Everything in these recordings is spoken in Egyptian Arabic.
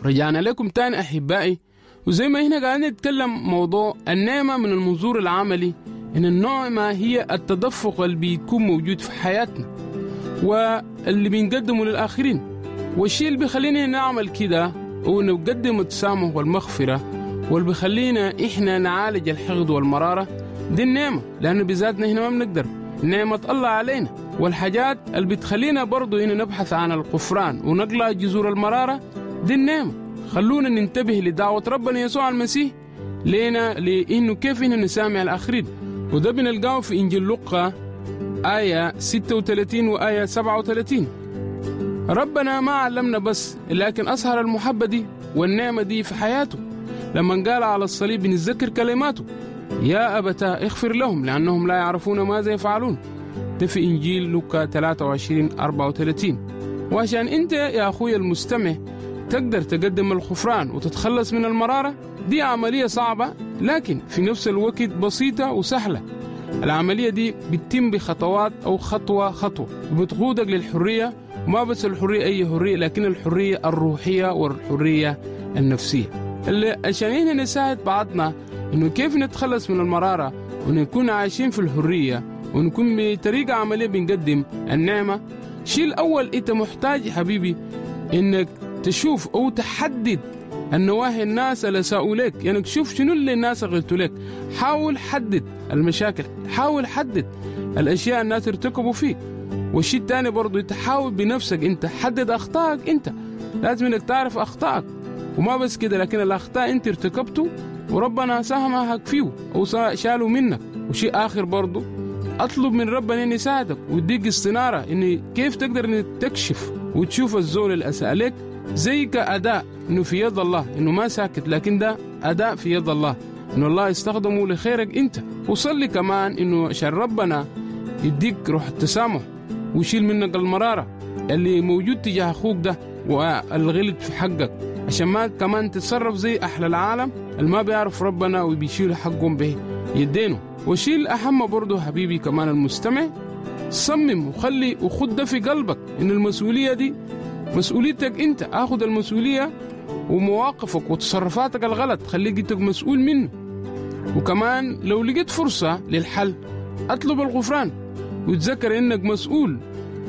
رجعنا لكم تاني أحبائي وزي ما هنا قاعدين نتكلم موضوع النعمة من المنظور العملي إن النعمة هي التدفق اللي بيكون موجود في حياتنا واللي بنقدمه للآخرين والشيء اللي بيخلينا نعمل كده هو نقدم التسامح والمغفرة واللي بيخلينا إحنا نعالج الحقد والمرارة دي النعمة لأنه بذاتنا هنا ما بنقدر نعمة الله علينا والحاجات اللي بتخلينا برضو هنا نبحث عن الغفران ونقلع جذور المرارة دي النعمة خلونا ننتبه لدعوة ربنا يسوع المسيح لينا لإنه كيف إننا نسامع الآخرين وده بنلقاه في إنجيل لقا آية 36 وآية 37 ربنا ما علمنا بس لكن أظهر المحبة دي والنعمة دي في حياته لما قال على الصليب بنتذكر كلماته يا أبتا اغفر لهم لأنهم لا يعرفون ماذا يفعلون ده في إنجيل لوكا 23 34 وعشان أنت يا أخوي المستمع تقدر تقدم الغفران وتتخلص من المرارة دي عملية صعبة لكن في نفس الوقت بسيطة وسهلة العملية دي بتتم بخطوات أو خطوة خطوة وبتقودك للحرية وما بس الحرية أي حرية لكن الحرية الروحية والحرية النفسية اللي عشان هنا نساعد بعضنا إنه كيف نتخلص من المرارة ونكون عايشين في الحرية ونكون بطريقة عملية بنقدم النعمة الشيء الأول أنت محتاج يا حبيبي إنك تشوف أو تحدد النواهي الناس اللي ساءوا لك يعني شوف شنو اللي الناس غلطوا لك حاول حدد المشاكل حاول حدد الأشياء الناس ارتكبوا فيك والشيء الثاني برضو انت حاول بنفسك انت حدد اخطائك انت لازم انك تعرف اخطائك وما بس كده لكن الاخطاء انت ارتكبته وربنا ساهمك فيه او شالوا منك وشيء اخر برضو اطلب من ربنا ان يساعدك ويديك استناره ان كيف تقدر ان تكشف وتشوف الزول اللي اساء لك زي كاداء انه في يد الله انه ما ساكت لكن ده اداء في يد الله انه الله يستخدمه لخيرك انت وصلي كمان انه عشان ربنا يديك روح التسامح ويشيل منك المراره اللي موجود تجاه اخوك ده والغلط في حقك عشان ما كمان تتصرف زي اهل العالم اللي ما بيعرف ربنا وبيشيل حقهم بيدينه وشيل اهم برضه حبيبي كمان المستمع صمم وخلي وخد ده في قلبك ان المسؤوليه دي مسؤوليتك انت اخذ المسؤوليه ومواقفك وتصرفاتك الغلط خليك انت مسؤول منه وكمان لو لقيت فرصه للحل اطلب الغفران وتذكر انك مسؤول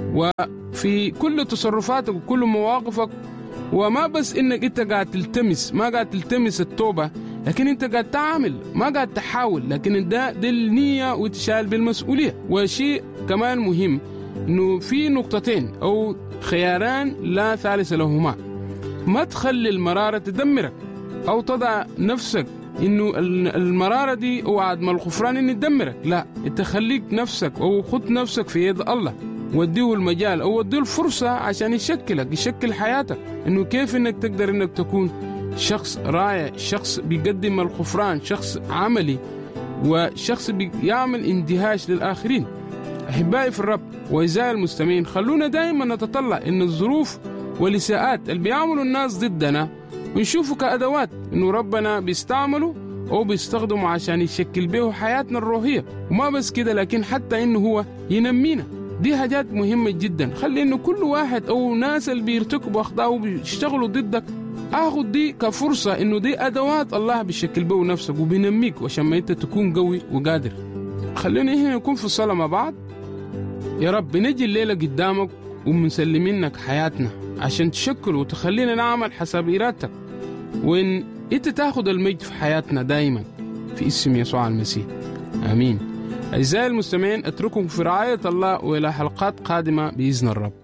وفي كل تصرفاتك وكل مواقفك وما بس انك انت قاعد تلتمس ما قاعد تلتمس التوبه لكن انت قاعد تعمل ما قاعد تحاول لكن ده دي النيه وتشال بالمسؤوليه وشيء كمان مهم انه في نقطتين او خياران لا ثالث لهما ما تخلي المراره تدمرك او تضع نفسك انه المراره دي وعد ما الغفران ان تدمرك لا انت خليك نفسك او خد نفسك في يد الله وديه المجال او وديه الفرصه عشان يشكلك يشكل حياتك انه كيف انك تقدر انك تكون شخص رائع شخص بيقدم الغفران شخص عملي وشخص بيعمل اندهاش للاخرين احبائي في الرب واعزائي المستمعين خلونا دائما نتطلع ان الظروف والاساءات اللي بيعملوا الناس ضدنا ونشوفه كادوات انه ربنا بيستعمله او بيستخدمه عشان يشكل به حياتنا الروحيه وما بس كده لكن حتى انه هو ينمينا دي حاجات مهمة جدا خلي انه كل واحد او ناس اللي بيرتكبوا اخطاء وبيشتغلوا ضدك اخد دي كفرصة انه دي ادوات الله بيشكل به نفسك وبينميك وعشان ما انت تكون قوي وقادر خلينا هنا نكون في الصلاة مع بعض يا رب نجي الليلة قدامك ومسلمينك حياتنا عشان تشكل وتخلينا نعمل حسب إرادتك وإن أنت تاخد المجد في حياتنا دايما في اسم يسوع المسيح آمين أعزائي المستمعين أترككم في رعاية الله وإلى حلقات قادمة بإذن الرب